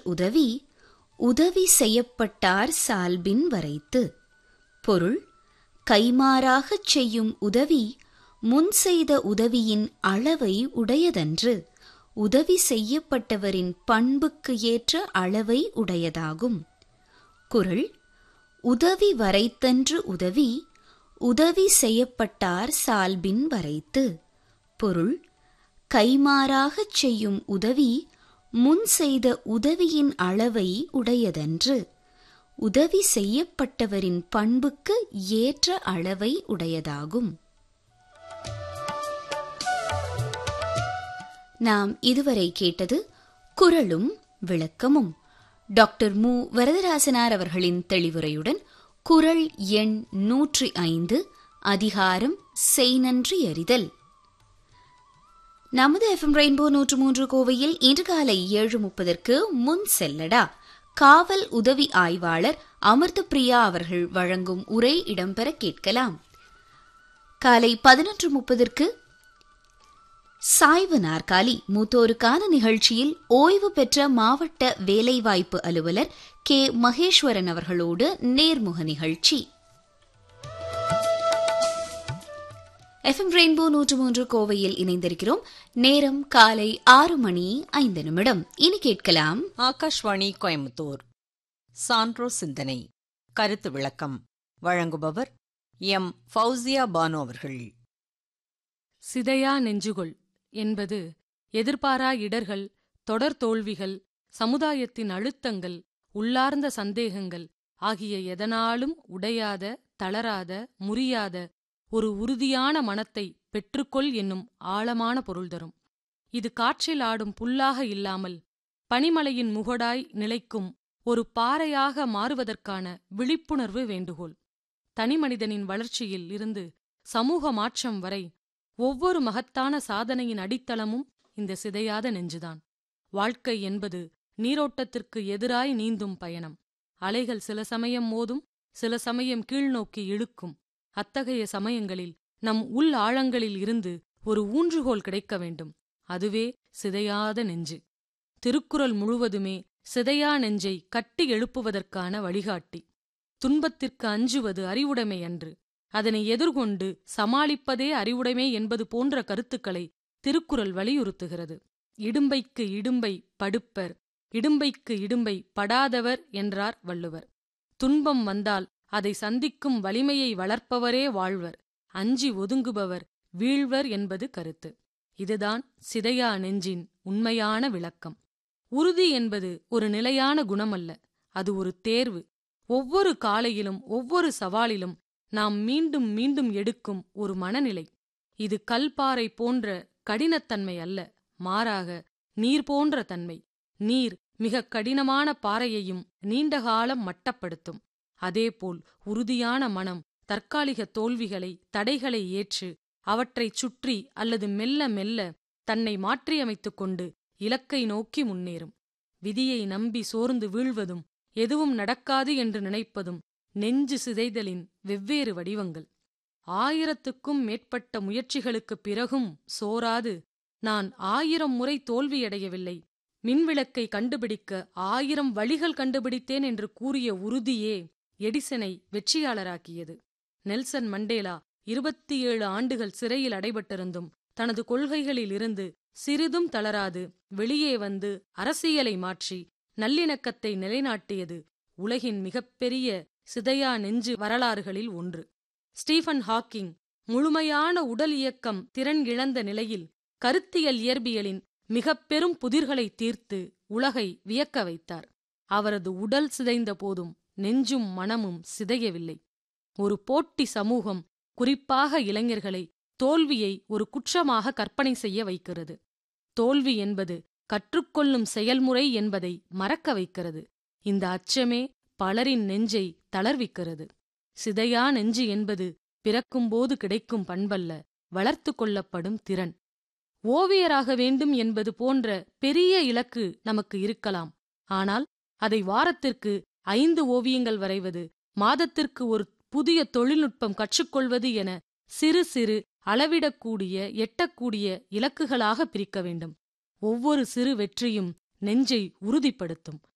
உதவி உதவி செய்யப்பட்டார் சால்பின் வரைத்து பொருள் கைமாறாகச் செய்யும் உதவி முன் செய்த உதவியின் அளவை உடையதன்று உதவி செய்யப்பட்டவரின் பண்புக்கு ஏற்ற அளவை உடையதாகும் குறள் உதவி வரைத்தன்று உதவி உதவி செய்யப்பட்டார் சால்பின் வரைத்து பொருள் கைமாறாகச் செய்யும் உதவி முன் செய்த உதவியின் அளவை உடையதன்று உதவி செய்யப்பட்டவரின் பண்புக்கு ஏற்ற அளவை உடையதாகும் நாம் இதுவரை கேட்டது குரலும் விளக்கமும் டாக்டர் மு வரதராசனார் அவர்களின் தெளிவுரையுடன் குரல் எண் நூற்றி ஐந்து அதிகாரம் செய்நன்றி அறிதல் நமது எஃப்எம் ரெயின்போ நூற்று மூன்று கோவையில் இன்று காலை ஏழு முப்பதற்கு முன் செல்லடா காவல் உதவி ஆய்வாளர் அமிர்த பிரியா அவர்கள் வழங்கும் உரை இடம்பெற கேட்கலாம் காலை பதினொன்று முப்பதற்கு சாய்வு நாற்காலி மூத்தோருக்கான நிகழ்ச்சியில் ஓய்வு பெற்ற மாவட்ட வேலைவாய்ப்பு அலுவலர் கே மகேஸ்வரன் அவர்களோடு நேர்முக நிகழ்ச்சி எஃப்எம் ரெயின்போ நூற்று மூன்று கோவையில் இணைந்திருக்கிறோம் நேரம் காலை ஆறு மணி ஐந்து நிமிடம் இனி கேட்கலாம் ஆகாஷ்வாணி கோயம்புத்தூர் சான்றோ சிந்தனை கருத்து விளக்கம் வழங்குபவர் எம் ஃபவுசியா பானு அவர்கள் சிதையா நெஞ்சுகொள் என்பது எதிர்பாரா இடர்கள் தொடர் தோல்விகள் சமுதாயத்தின் அழுத்தங்கள் உள்ளார்ந்த சந்தேகங்கள் ஆகிய எதனாலும் உடையாத தளராத முறியாத ஒரு உறுதியான மனத்தை பெற்றுக்கொள் என்னும் ஆழமான பொருள் தரும் இது காற்றில் ஆடும் புல்லாக இல்லாமல் பனிமலையின் முகடாய் நிலைக்கும் ஒரு பாறையாக மாறுவதற்கான விழிப்புணர்வு வேண்டுகோள் தனிமனிதனின் வளர்ச்சியில் இருந்து சமூக மாற்றம் வரை ஒவ்வொரு மகத்தான சாதனையின் அடித்தளமும் இந்த சிதையாத நெஞ்சுதான் வாழ்க்கை என்பது நீரோட்டத்திற்கு எதிராய் நீந்தும் பயணம் அலைகள் சில சமயம் மோதும் சில சமயம் கீழ்நோக்கி இழுக்கும் அத்தகைய சமயங்களில் நம் உள் ஆழங்களில் இருந்து ஒரு ஊன்றுகோல் கிடைக்க வேண்டும் அதுவே சிதையாத நெஞ்சு திருக்குறள் முழுவதுமே சிதையா நெஞ்சை கட்டி எழுப்புவதற்கான வழிகாட்டி துன்பத்திற்கு அஞ்சுவது அறிவுடைமை அன்று அதனை எதிர்கொண்டு சமாளிப்பதே அறிவுடைமை என்பது போன்ற கருத்துக்களை திருக்குறள் வலியுறுத்துகிறது இடும்பைக்கு இடும்பை படுப்பர் இடும்பைக்கு இடும்பை படாதவர் என்றார் வள்ளுவர் துன்பம் வந்தால் அதை சந்திக்கும் வலிமையை வளர்ப்பவரே வாழ்வர் அஞ்சி ஒதுங்குபவர் வீழ்வர் என்பது கருத்து இதுதான் சிதையா நெஞ்சின் உண்மையான விளக்கம் உறுதி என்பது ஒரு நிலையான குணமல்ல அது ஒரு தேர்வு ஒவ்வொரு காலையிலும் ஒவ்வொரு சவாலிலும் நாம் மீண்டும் மீண்டும் எடுக்கும் ஒரு மனநிலை இது கல்பாறை போன்ற கடினத்தன்மை அல்ல மாறாக நீர் போன்ற தன்மை நீர் மிக கடினமான பாறையையும் நீண்டகாலம் மட்டப்படுத்தும் அதேபோல் உறுதியான மனம் தற்காலிக தோல்விகளை தடைகளை ஏற்று அவற்றைச் சுற்றி அல்லது மெல்ல மெல்ல தன்னை மாற்றியமைத்துக் கொண்டு இலக்கை நோக்கி முன்னேறும் விதியை நம்பி சோர்ந்து வீழ்வதும் எதுவும் நடக்காது என்று நினைப்பதும் நெஞ்சு சிதைதலின் வெவ்வேறு வடிவங்கள் ஆயிரத்துக்கும் மேற்பட்ட முயற்சிகளுக்குப் பிறகும் சோராது நான் ஆயிரம் முறை தோல்வியடையவில்லை மின்விளக்கை கண்டுபிடிக்க ஆயிரம் வழிகள் கண்டுபிடித்தேன் என்று கூறிய உறுதியே எடிசனை வெற்றியாளராக்கியது நெல்சன் மண்டேலா இருபத்தி ஏழு ஆண்டுகள் சிறையில் அடைபட்டிருந்தும் தனது கொள்கைகளில் இருந்து சிறிதும் தளராது வெளியே வந்து அரசியலை மாற்றி நல்லிணக்கத்தை நிலைநாட்டியது உலகின் மிகப்பெரிய சிதையா நெஞ்சு வரலாறுகளில் ஒன்று ஸ்டீஃபன் ஹாக்கிங் முழுமையான உடல் இயக்கம் திறன் இழந்த நிலையில் கருத்தியல் இயற்பியலின் மிகப் பெரும் புதிர்களை தீர்த்து உலகை வியக்க வைத்தார் அவரது உடல் சிதைந்த போதும் நெஞ்சும் மனமும் சிதையவில்லை ஒரு போட்டி சமூகம் குறிப்பாக இளைஞர்களை தோல்வியை ஒரு குற்றமாக கற்பனை செய்ய வைக்கிறது தோல்வி என்பது கற்றுக்கொள்ளும் செயல்முறை என்பதை மறக்க வைக்கிறது இந்த அச்சமே பலரின் நெஞ்சை தளர்விக்கிறது சிதையா நெஞ்சு என்பது பிறக்கும்போது கிடைக்கும் பண்பல்ல வளர்த்து கொள்ளப்படும் திறன் ஓவியராக வேண்டும் என்பது போன்ற பெரிய இலக்கு நமக்கு இருக்கலாம் ஆனால் அதை வாரத்திற்கு ஐந்து ஓவியங்கள் வரைவது மாதத்திற்கு ஒரு புதிய தொழில்நுட்பம் கற்றுக்கொள்வது என சிறு சிறு அளவிடக்கூடிய எட்டக்கூடிய இலக்குகளாக பிரிக்க வேண்டும் ஒவ்வொரு சிறு வெற்றியும் நெஞ்சை உறுதிப்படுத்தும்